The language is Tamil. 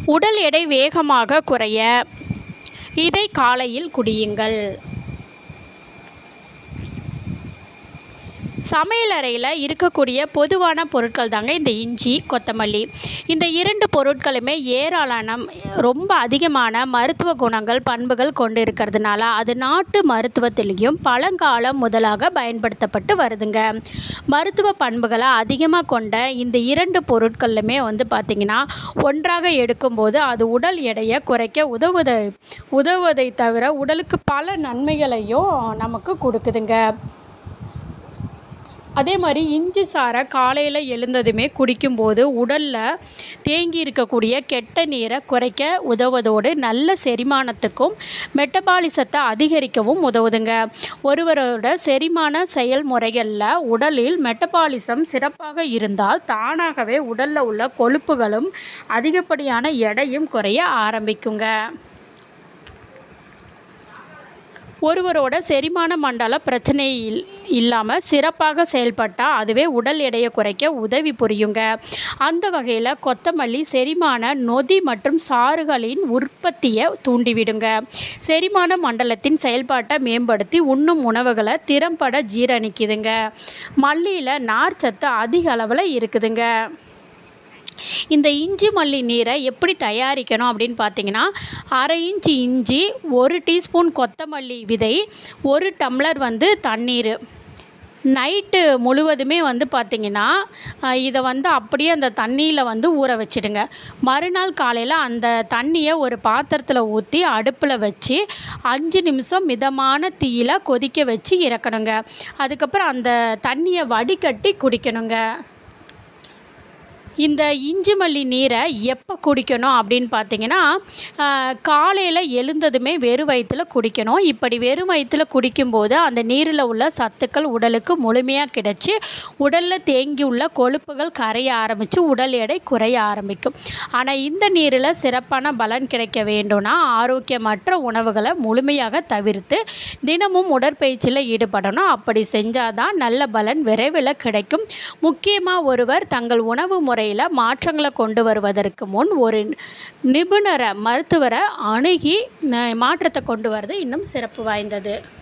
உடல் எடை வேகமாக குறைய இதை காலையில் குடியுங்கள் சமையலறையில் இருக்கக்கூடிய பொதுவான பொருட்கள் தாங்க இந்த இஞ்சி கொத்தமல்லி இந்த இரண்டு பொருட்களுமே ஏராளமான ரொம்ப அதிகமான மருத்துவ குணங்கள் பண்புகள் கொண்டு இருக்கிறதுனால அது நாட்டு மருத்துவத்திலையும் பழங்காலம் முதலாக பயன்படுத்தப்பட்டு வருதுங்க மருத்துவ பண்புகளை அதிகமாக கொண்ட இந்த இரண்டு பொருட்களுமே வந்து பார்த்திங்கன்னா ஒன்றாக எடுக்கும்போது அது உடல் எடையை குறைக்க உதவுவதை உதவுவதை தவிர உடலுக்கு பல நன்மைகளையும் நமக்கு கொடுக்குதுங்க அதே மாதிரி இஞ்சி சாறை காலையில் எழுந்ததுமே குடிக்கும்போது உடலில் தேங்கி இருக்கக்கூடிய கெட்ட நீரை குறைக்க உதவுவதோடு நல்ல செரிமானத்துக்கும் மெட்டபாலிசத்தை அதிகரிக்கவும் உதவுதுங்க ஒருவரோட செரிமான செயல்முறைகளில் உடலில் மெட்டபாலிசம் சிறப்பாக இருந்தால் தானாகவே உடலில் உள்ள கொழுப்புகளும் அதிகப்படியான எடையும் குறைய ஆரம்பிக்குங்க ஒருவரோட செரிமான மண்டல பிரச்சனை இல் இல்லாமல் சிறப்பாக செயல்பட்டால் அதுவே உடல் எடையை குறைக்க உதவி புரியுங்க அந்த வகையில் கொத்தமல்லி செரிமான நொதி மற்றும் சாறுகளின் உற்பத்தியை தூண்டிவிடுங்க செரிமான மண்டலத்தின் செயல்பாட்டை மேம்படுத்தி உண்ணும் உணவுகளை திறம்பட ஜீரணிக்குதுங்க மல்லியில் நார்ச்சத்து அதிக அளவில் இருக்குதுங்க இந்த இஞ்சி மல்லி நீரை எப்படி தயாரிக்கணும் அப்படின்னு பார்த்தீங்கன்னா அரை இன்ச்சு இஞ்சி ஒரு டீஸ்பூன் கொத்தமல்லி விதை ஒரு டம்ளர் வந்து தண்ணீர் நைட்டு முழுவதுமே வந்து பார்த்திங்கன்னா இதை வந்து அப்படியே அந்த தண்ணியில் வந்து ஊற வச்சிடுங்க மறுநாள் காலையில் அந்த தண்ணியை ஒரு பாத்திரத்தில் ஊற்றி அடுப்பில் வச்சு அஞ்சு நிமிஷம் மிதமான தீயில கொதிக்க வச்சு இறக்கணுங்க அதுக்கப்புறம் அந்த தண்ணியை வடிகட்டி குடிக்கணுங்க இந்த இஞ்சி மல்லி நீரை எப்போ குடிக்கணும் அப்படின்னு பார்த்தீங்கன்னா காலையில் எழுந்ததுமே வெறும் வயிற்றில் குடிக்கணும் இப்படி வெறும் வயிற்றில் குடிக்கும்போது அந்த நீரில் உள்ள சத்துக்கள் உடலுக்கு முழுமையாக கிடைச்சி உடலில் தேங்கி உள்ள கொழுப்புகள் கரைய ஆரம்பித்து உடல் எடை குறைய ஆரம்பிக்கும் ஆனால் இந்த நீரில் சிறப்பான பலன் கிடைக்க வேண்டும்னா ஆரோக்கியமற்ற உணவுகளை முழுமையாக தவிர்த்து தினமும் உடற்பயிற்சியில் ஈடுபடணும் அப்படி செஞ்சால் தான் நல்ல பலன் விரைவில் கிடைக்கும் முக்கியமாக ஒருவர் தங்கள் உணவு முறை முறையில் மாற்றங்களை கொண்டு வருவதற்கு முன் ஒரு நிபுணரை மருத்துவரை அணுகி மாற்றத்தை கொண்டு வரது இன்னும் சிறப்பு வாய்ந்தது